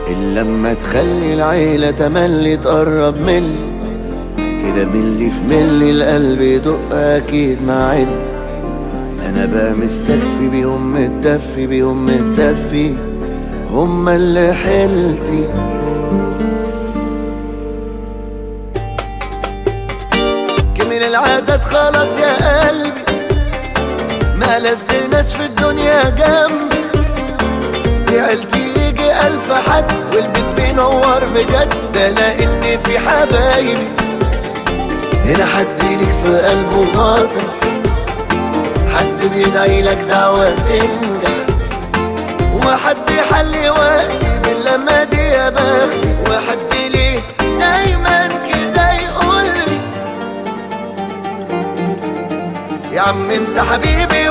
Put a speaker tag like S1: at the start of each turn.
S1: إلا لما تخلي العيلة تملي تقرب ملي كده ملي في ملي القلب يدق أكيد مع عيلتي أنا بقى مستكفي بيهم متدفي بيهم متدفي هما اللي حيلتي كمل العادات خلاص يا قلبي ما لز ناس في الدنيا جنبي دي عيلتي يجي ألف حد والبيت بينور بجد ده لأن في حبايبي هنا حد ليك في قلبه باطل حد بيدعي لك دعوة تنجح وحد يحلي وقتي من لما دي يا بختي وحد ليه دايما كده يقول لي يا عم انت حبيبي